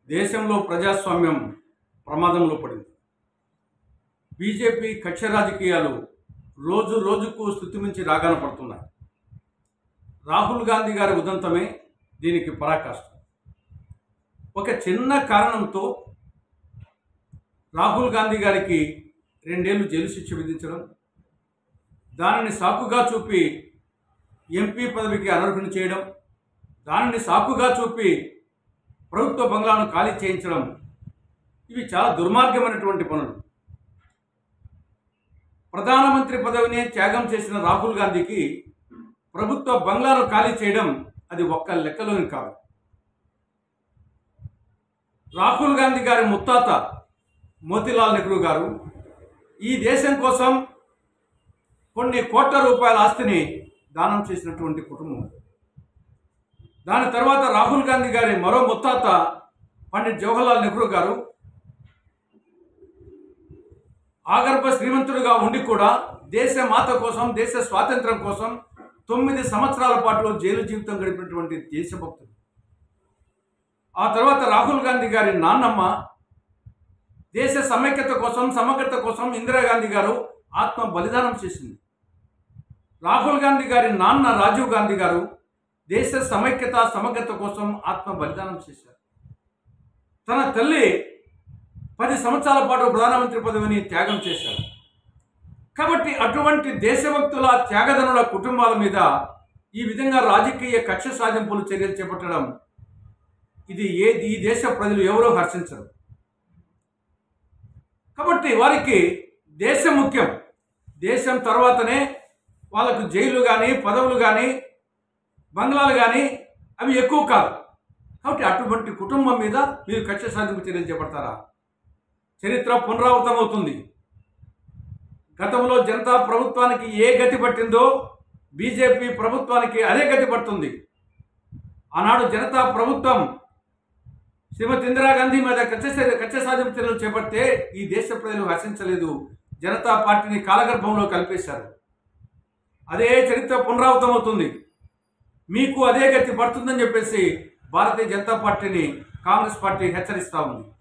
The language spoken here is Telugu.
దేశంలో ప్రజాస్వామ్యం ప్రమాదంలో పడింది బీజేపీ కక్ష రాజకీయాలు రోజు రోజుకు స్థుతిమించి రాగాన పడుతున్నాయి రాహుల్ గాంధీ గారి ఉదంతమే దీనికి పరాకాష్ట ఒక చిన్న కారణంతో రాహుల్ గాంధీ గారికి రెండేళ్లు జైలు శిక్ష విధించడం దానిని సాకుగా చూపి ఎంపీ పదవికి అనర్హుని చేయడం దానిని సాకుగా చూపి ప్రభుత్వ బంగ్లాను ఖాళీ చేయించడం ఇవి చాలా దుర్మార్గమైనటువంటి పనులు ప్రధానమంత్రి పదవిని త్యాగం చేసిన రాహుల్ గాంధీకి ప్రభుత్వ బంగ్లాను ఖాళీ చేయడం అది ఒక్క లెక్కలోని కాదు రాహుల్ గాంధీ గారి ముత్తాత మోతీలాల్ నెహ్రూ గారు ఈ దేశం కోసం కొన్ని కోట్ల రూపాయల ఆస్తిని దానం చేసినటువంటి కుటుంబం దాని తర్వాత రాహుల్ గాంధీ గారి మరో ముత్తాత పండిట్ జవహర్లాల్ నెహ్రూ గారు ఆగర్భ శ్రీమంతుడుగా ఉండి కూడా దేశ మాత కోసం దేశ స్వాతంత్రం కోసం తొమ్మిది సంవత్సరాల పాటు జైలు జీవితం గడిపినటువంటి దేశభక్తుడు ఆ తర్వాత రాహుల్ గాంధీ గారి నాన్నమ్మ దేశ సమైక్యత కోసం సమగ్రత కోసం ఇందిరాగాంధీ గారు ఆత్మ బలిదానం చేసింది రాహుల్ గాంధీ గారి నాన్న రాజీవ్ గాంధీ గారు దేశ సమైక్యత సమగ్రత కోసం ఆత్మ బలిదానం చేశారు తన తల్లి పది సంవత్సరాల పాటు ప్రధానమంత్రి పదవిని త్యాగం చేశారు కాబట్టి అటువంటి దేశభక్తుల త్యాగధనుల కుటుంబాల మీద ఈ విధంగా రాజకీయ కక్ష సాధింపులు చర్యలు చేపట్టడం ఇది ఏ ఈ దేశ ప్రజలు ఎవరో హర్షించరు కాబట్టి వారికి దేశం ముఖ్యం దేశం తర్వాతనే వాళ్ళకు జైలు కానీ పదవులు కానీ బంగ్లాలు కానీ అవి ఎక్కువ కాదు కాబట్టి అటువంటి కుటుంబం మీద మీరు కక్ష సాధింపు చర్యలు చేపడతారా చరిత్ర పునరావృతం అవుతుంది గతంలో జనతా ప్రభుత్వానికి ఏ గతి పట్టిందో బీజేపీ ప్రభుత్వానికి అదే గతి పడుతుంది ఆనాడు జనతా ప్రభుత్వం శ్రీమతి ఇందిరాగాంధీ మీద కక్ష కక్ష సాధింపు చర్యలు చేపడితే ఈ దేశ ప్రజలు హర్షించలేదు జనతా పార్టీని కాలగర్భంలో కలిపేశారు అదే చరిత్ర పునరావృతం అవుతుంది మీకు అదే గతి పడుతుందని చెప్పేసి భారతీయ జనతా పార్టీని కాంగ్రెస్ పార్టీ హెచ్చరిస్తూ ఉంది